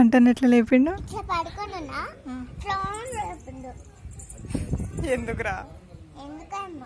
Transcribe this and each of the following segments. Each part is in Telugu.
చంటన్ ఎట్లా లేపిండు ఇట్లా పడుకున్నా రౌండ్ లేపిండు ఎందుకురా ఎందుకమ్మా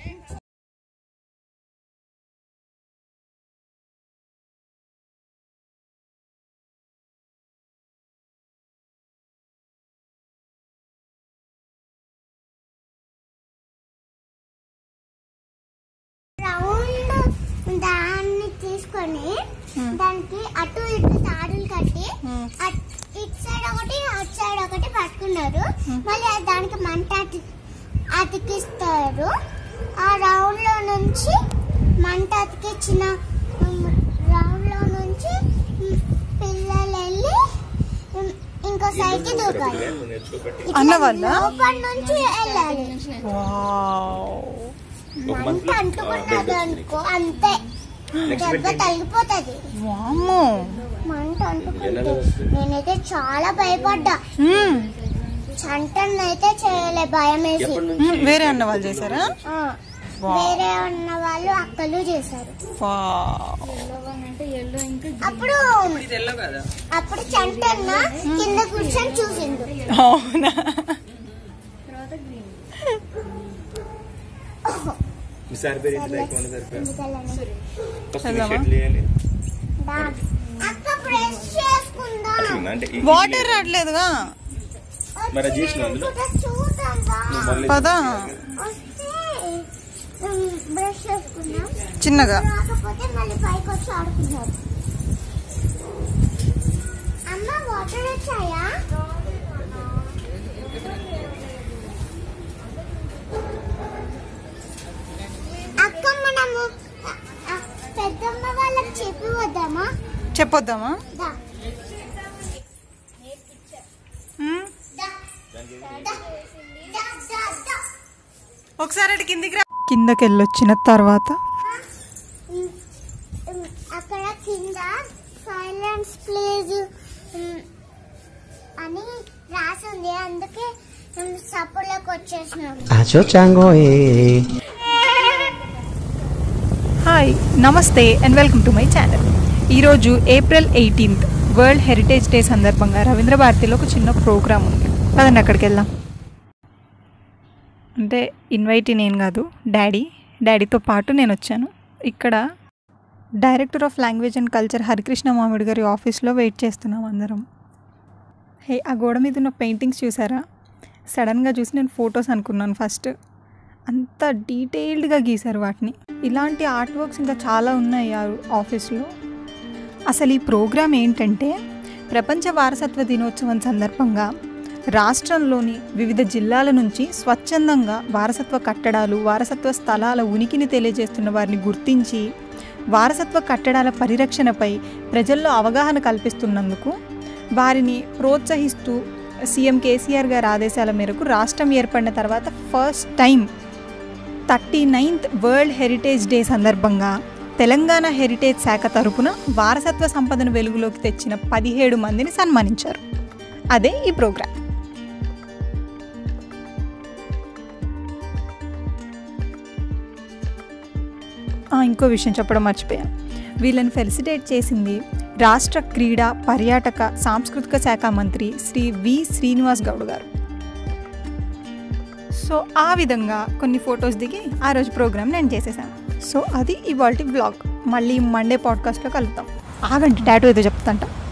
రౌండ్ దాన్ని తీసుకొని దానికి అటు ఇటు తాడులు కట్టి అట్- ఇటు సైడ్ ఒకటి అటు సైడ్ ఒకటి పట్టుకున్నారు మళ్ళీ అది దానికి మంట అతి- అతికిస్తారు ఆ రౌండ్ లో నుంచి మంట అతికించిన రౌండ్ లో నుంచి ఉమ్, పిల్లలు వెళ్ళి ఉమ్, ఇంకో సైడ్ కి దూకాలి ఇట్లా అన్న వాళ్ళ? లోపల నుంచి వెళ్ళాలి ఒక మంట మంత్లో అంటుకున్నది అనుకో అంతే దెబ్బ తగిలిపోతుంది వామ్మో మంట అంటుకుంటే నేనైతే చాలా భయపడ్డా మ్మ్. చంటన్ అయితే చేయలే భయం వేసి ఎప్పటి నుంచి మ్మ్. వేరే అన్న వాళ్ళు చేశారా ఆ, వేరే ఉన్న వాళ్ళు అక్కలు చేశారు వావ్. అప్పుడు అప్పుడు చంటన్న కింద కూర్చొని చూసిండు అవునా మీ సార్ పేరు ఏంటి దానికి మన సార్ పేరు ఎందుకలని? ఫస్ట్ మీ షర్ట్లు వేయాలి దా. అక్క బ్రష్ చేసుకుందా అట్లా అంటే ఈ- వాటర్ రావట్లేదుగా మరి అది చేసిన అందులో ఇక్కడ చూద్దాం రా. నువ్వు మళ్ళీ పదా వస్తే ఉమ్, బ్రష్ చేసుకుందాం చిన్నగా రాకపోతే మళ్ళీ పైకి వచ్చి ఆడుకుంటారు అమ్మ వాటర్ వచ్చాయా అక్క మనము అ- అ- పెద్దమ్మ వాళ్ళకి చెప్పి వద్దామా చెప్పొద్దామా దా, మ్మ్. దా, దా, దా, దా, దా, దా. ఒకసారి అటు కిందికి రా కిందకి వెళ్ళొచ్చిన తర్వాత ఉమ్, ఉమ్, అక్కడ కింద సైలెన్స్ ప్లీజ్ అని రాసింది అందుకే సపోర్ట్లోకి వచ్చేసినాం Acho chango eh. Hi namaste and welcome to my channel ఈరోజు April eighteenth world heritage day సందర్భంగా రవీంద్ర భారతిలో ఒక చిన్న ప్రోగ్రామ్ ఉంది పదండి అక్కడికి వెళ్దాం అంటే ఇన్వైట్ నేను కాదు డాడీ డాడీతో పాటు నేను వచ్చాను ఇక్కడ director of language and culture Harikrishna Mamidi గారి ఆఫీస్లో వెయిట్ చేస్తున్నాం అందరం హే ఆ గోడ మీద ఉన్న పెయింటింగ్స్ చూసారా సడన్గా చూసి నేను ఫొటోస్ అనుకున్నాను ఫస్ట్ అంత డీటెయిల్డ్గా గీశారు వాటిని ఇలాంటి ఆర్ట్ వర్క్స్ ఇంకా చాలా ఉన్నాయి ఆ ఆఫీస్లో అసలు ఈ ప్రోగ్రామ్ ఏంటంటే ప్రపంచ వారసత్వ దినోత్సవం సందర్భంగా రాష్ట్రంలోని వివిధ జిల్లాల నుంచి స్వచ్ఛందంగా వారసత్వ కట్టడాలు వారసత్వ స్థలాల ఉనికిని తెలియజేస్తున్న వారిని గుర్తించి వారసత్వ కట్టడాల పరిరక్షణపై ప్రజల్లో అవగాహన కల్పిస్తున్నందుకు వారిని ప్రోత్సహిస్తూ సీఎం కేసీఆర్ గారి ఆదేశాల మేరకు రాష్ట్రం ఏర్పడిన తర్వాత first time thirty ninth world heritage day సందర్భంగా తెలంగాణ హెరిటేజ్ శాఖ తరపున వారసత్వ సంపదను వెలుగులోకి తెచ్చిన పదిహేడు మందిని సన్మానించారు అదే ఈ ప్రోగ్రాం ఆ, ఇంకో విషయం చెప్పడం మర్చిపోయాను వీళ్ళని ఫెలిసిటేట్ చేసింది రాష్ట్ర క్రీడా పర్యాటక సాంస్కృతిక శాఖ మంత్రి శ్రీ వి శ్రీనివాస్ గౌడ్ గారు సో ఆ విధంగా కొన్ని ఫొటోస్ దిగి ఆ రోజు ప్రోగ్రామ్ నేను చేసేసాను సో అది ఇవాళ బ్లాగ్ మళ్ళీ మండే పాడ్కాస్ట్లో కలుద్దాం ఆగండి టాటూ ఏదో చెప్తాంట